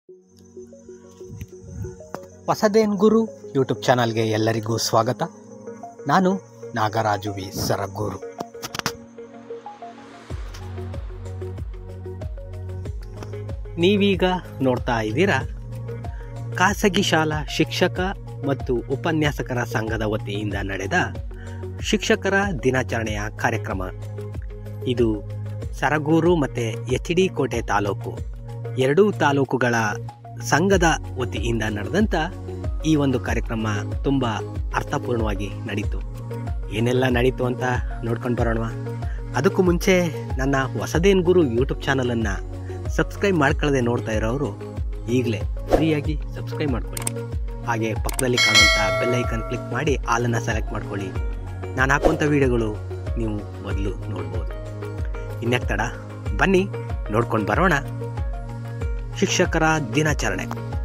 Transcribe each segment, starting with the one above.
ಹೊಸದೇನ್ ಗುರು YouTube ಚಾನಲ್ಗೆ ಎಲ್ಲರಿಗೂ ಸ್ವಾಗತ ನಾನು ನಾಗರಾಜು ವಿ ಸರಗೂರು ನೀವೀಗ ನೋಡ್ತಾ ಇದ್ದೀರಾ ಖಾಸಗಿ ಶಾಲಾ ಶಿಕ್ಷಕ ಮತ್ತು ಉಪನ್ಯಾಸಕರ ಸಂಘದ ವತಿಯಿಂದ ನಡೆದ ಶಿಕ್ಷಕರ ದಿನಾಚರಣೆಯ ಕಾರ್ಯಕ್ರಮ ಇದು ಸರಗೂರು ಮತ್ತು ಎಚ್ ಡಿ ಕೋಟೆ ತಾಲೂಕು ಎರಡೂ ತಾಲೂಕುಗಳ ಸಂಘದ ವತಿಯಿಂದ ನಡೆದಂಥ ಈ ಒಂದು ಕಾರ್ಯಕ್ರಮ ತುಂಬ ಅರ್ಥಪೂರ್ಣವಾಗಿ ನಡೀತು ಏನೆಲ್ಲ ನಡೀತು ಅಂತ ನೋಡ್ಕೊಂಡು ಬರೋಣ ಅದಕ್ಕೂ ಮುಂಚೆ ನನ್ನ ಹೊಸದೇನ್ ಗುರು ಯೂಟ್ಯೂಬ್ ಚಾನಲನ್ನು ಸಬ್ಸ್ಕ್ರೈಬ್ ಮಾಡ್ಕೊಳ್ಳದೆ ನೋಡ್ತಾ ಇರೋರು ಈಗಲೇ ಫ್ರೀಯಾಗಿ ಸಬ್ಸ್ಕ್ರೈಬ್ ಮಾಡ್ಕೊಳ್ಳಿ ಹಾಗೆ ಪಕ್ಕದಲ್ಲಿ ಕಾಣುವಂಥ ಬೆಲ್ಲೈಕನ್ ಕ್ಲಿಕ್ ಮಾಡಿ ಆಲನ್ನು ಸೆಲೆಕ್ಟ್ ಮಾಡ್ಕೊಳ್ಳಿ ನಾನು ಹಾಕುವಂಥ ವಿಡಿಯೋಗಳು ನೀವು ಮೊದಲು ನೋಡ್ಬೋದು ಇನ್ಯಾಕ್ ತಡ ಬನ್ನಿ ನೋಡ್ಕೊಂಡು ಬರೋಣ ಶಿಕ್ಷಕರ ದಿನಾಚರಣೆ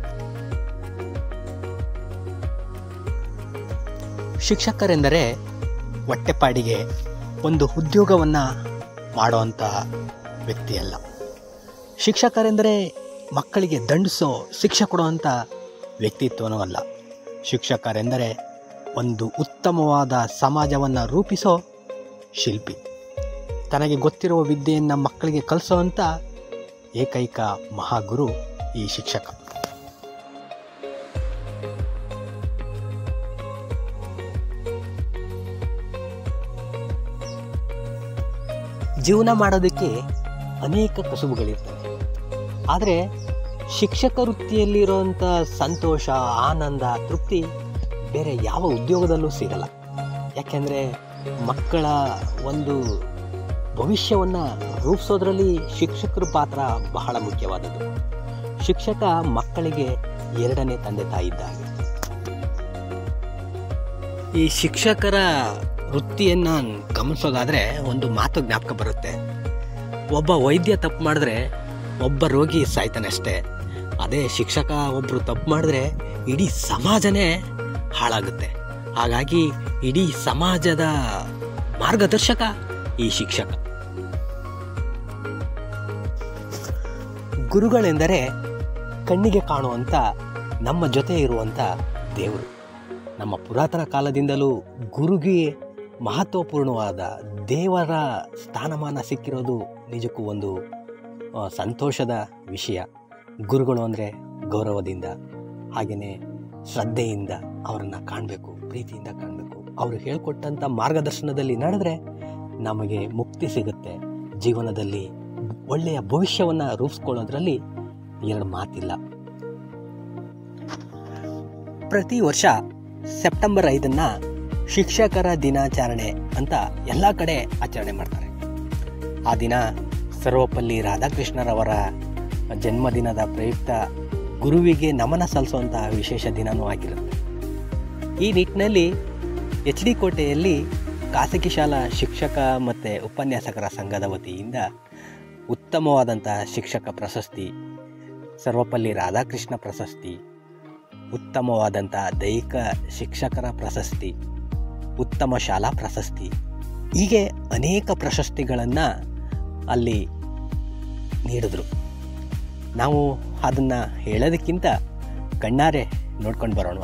ಶಿಕ್ಷಕರೆಂದರೆ ಹೊಟ್ಟೆಪಾಡಿಗೆ ಒಂದು ಉದ್ಯೋಗವನ್ನು ಮಾಡುವಂಥ ವ್ಯಕ್ತಿಯಲ್ಲ ಶಿಕ್ಷಕರೆಂದರೆ ಮಕ್ಕಳಿಗೆ ದಂಡಿಸೋ ಶಿಕ್ಷೆ ಕೊಡುವಂಥ ವ್ಯಕ್ತಿತ್ವನೂ ಅಲ್ಲ ಶಿಕ್ಷಕರೆಂದರೆ ಒಂದು ಉತ್ತಮವಾದ ಸಮಾಜವನ್ನು ರೂಪಿಸೋ ಶಿಲ್ಪಿ ತನಗೆ ಗೊತ್ತಿರುವ ವಿದ್ಯೆಯನ್ನು ಮಕ್ಕಳಿಗೆ ಕಲಿಸೋವಂಥ ಏಕೈಕ ಮಹಾಗುರು ಈ ಶಿಕ್ಷಕ ಜೀವನ ಮಾಡೋದಕ್ಕೆ ಅನೇಕ ಕಸುಬುಗಳಿರ್ತವೆ ಆದರೆ ಶಿಕ್ಷಕ ವೃತ್ತಿಯಲ್ಲಿರುವಂಥ ಸಂತೋಷ ಆನಂದ ತೃಪ್ತಿ ಬೇರೆ ಯಾವ ಉದ್ಯೋಗದಲ್ಲೂ ಸಿಗಲ್ಲ ಯಾಕೆಂದರೆ ಮಕ್ಕಳ ಒಂದು ಭವಿಷ್ಯವನ್ನು ರೂಪಿಸೋದ್ರಲ್ಲಿ ಶಿಕ್ಷಕರ ಪಾತ್ರ ಬಹಳ ಮುಖ್ಯವಾದದ್ದು ಶಿಕ್ಷಕ ಮಕ್ಕಳಿಗೆ ಎರಡನೇ ತಂದೆ ತಾಯಿ ಇದ್ದ ಹಾಗೆ ಈ ಶಿಕ್ಷಕರ ವೃತ್ತಿಯನ್ನು ಗಮನಿಸೋದಾದರೆ ಒಂದು ಮಾತು ಜ್ಞಾಪಕ ಬರುತ್ತೆ ಒಬ್ಬ ವೈದ್ಯ ತಪ್ಪು ಮಾಡಿದ್ರೆ ಒಬ್ಬ ರೋಗಿ ಸಾಯ್ತಾನೆ ಅಷ್ಟೇ ಅದೇ ಶಿಕ್ಷಕ ಒಬ್ಬರು ತಪ್ಪು ಮಾಡಿದ್ರೆ ಇಡೀ ಸಮಾಜನೇ ಹಾಳಾಗುತ್ತೆ ಹಾಗಾಗಿ ಇಡೀ ಸಮಾಜದ ಮಾರ್ಗದರ್ಶಕ ಈ ಶಿಕ್ಷಕ ಗುರುಗಳೆಂದರೆ ಕಣ್ಣಿಗೆ ಕಾಣುವಂಥ ನಮ್ಮ ಜೊತೆ ಇರುವಂಥ ದೇವರು ನಮ್ಮ ಪುರಾತನ ಕಾಲದಿಂದಲೂ ಗುರುಗೆ ಮಹತ್ವಪೂರ್ಣವಾದ ದೇವರ ಸ್ಥಾನಮಾನ ಸಿಕ್ಕಿರೋದು ನಿಜಕ್ಕೂ ಒಂದು ಆ, ಸಂತೋಷದ ವಿಷಯ ಗುರುಗಳು ಅಂದರೆ ಗೌರವದಿಂದ ಹಾಗೆಯೇ ಶ್ರದ್ಧೆಯಿಂದ ಅವರನ್ನು ಕಾಣಬೇಕು ಪ್ರೀತಿಯಿಂದ ಕಾಣಬೇಕು ಅವರು ಹೇಳಿಕೊಟ್ಟಂಥ ಮಾರ್ಗದರ್ಶನದಲ್ಲಿ ನಡೆದ್ರೆ ನಮಗೆ ಮುಕ್ತಿ ಸಿಗುತ್ತೆ ಜೀವನದಲ್ಲಿ ಒಳ್ಳೆಯ ಭವಿಷ್ಯವನ್ನು ರೂಪಿಸ್ಕೊಳ್ಳೋದ್ರಲ್ಲಿ ಎರಡು ಮಾತಿಲ್ಲ ಪ್ರತಿ ವರ್ಷ ಸೆಪ್ಟೆಂಬರ್ ಐದನ್ನ ಶಿಕ್ಷಕರ ದಿನಾಚರಣೆ ಅಂತ ಎಲ್ಲ ಕಡೆ ಆಚರಣೆ ಮಾಡ್ತಾರೆ ಆ ದಿನ ಸರ್ವಪಲ್ಲಿ ರಾಧಾಕೃಷ್ಣರವರ ಜನ್ಮದಿನದ ಪ್ರಯುಕ್ತ ಗುರುವಿಗೆ ನಮನ ಸಲ್ಲಿಸುವಂತಹ ವಿಶೇಷ ದಿನವೂ ಆಗಿರುತ್ತೆ ಈ ನಿಟ್ಟಿನಲ್ಲಿ ಎಚ್ ಡಿ ಕೋಟೆಯಲ್ಲಿ ಖಾಸಗಿ ಶಾಲಾ ಶಿಕ್ಷಕ ಮತ್ತು ಉಪನ್ಯಾಸಕರ ಸಂಘದ ವತಿಯಿಂದ ಉತ್ತಮವಾದಂಥ ಶಿಕ್ಷಕ ಪ್ರಶಸ್ತಿ ಸರ್ವಪಲ್ಲಿ ರಾಧಾಕೃಷ್ಣ ಪ್ರಶಸ್ತಿ ಉತ್ತಮವಾದಂಥ ದೈಹಿಕ ಶಿಕ್ಷಕರ ಪ್ರಶಸ್ತಿ ಉತ್ತಮ ಶಾಲಾ ಪ್ರಶಸ್ತಿ ಹೀಗೆ ಅನೇಕ ಪ್ರಶಸ್ತಿಗಳನ್ನು ಅಲ್ಲಿ ನೀಡಿದ್ರು ನಾವು ಅದನ್ನು ಹೇಳೋದಕ್ಕಿಂತ ಕಣ್ಣಾರೆ ನೋಡ್ಕೊಂಡು ಬರೋಣ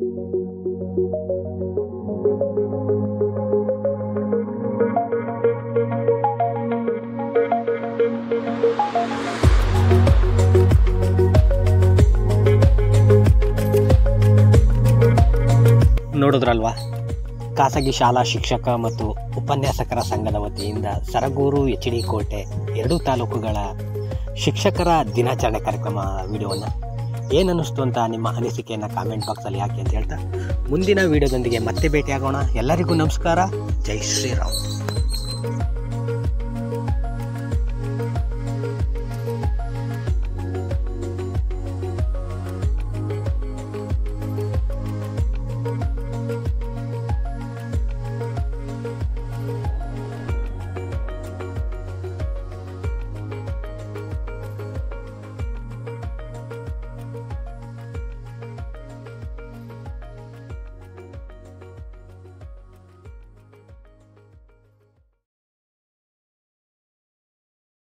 ನೋಡಿದ್ರಲ್ವಾ ಖಾಸಗಿ ಶಾಲಾ ಶಿಕ್ಷಕ ಮತ್ತು ಉಪನ್ಯಾಸಕರ ಸಂಘದ ವತಿಯಿಂದ ಸರಗೂರು ಎಚ್ ಡಿ ಕೋಟೆ ಎರಡೂ ತಾಲೂಕುಗಳ ಶಿಕ್ಷಕರ ದಿನಾಚರಣೆ ಕಾರ್ಯಕ್ರಮ ವಿಡಿಯೋವನ್ನು ಏನನ್ನಿಸ್ತು ಅಂತ ನಿಮ್ಮ ಅನಿಸಿಕೆಯನ್ನು ಕಾಮೆಂಟ್ ಬಾಕ್ಸಲ್ಲಿ ಹಾಕಿ ಅಂತ ಹೇಳ್ತಾ ಮುಂದಿನ ವಿಡಿಯೋದೊಂದಿಗೆ ಮತ್ತೆ ಭೇಟಿಯಾಗೋಣ ಎಲ್ಲರಿಗೂ ನಮಸ್ಕಾರ ಜೈ ಶ್ರೀರಾಮ್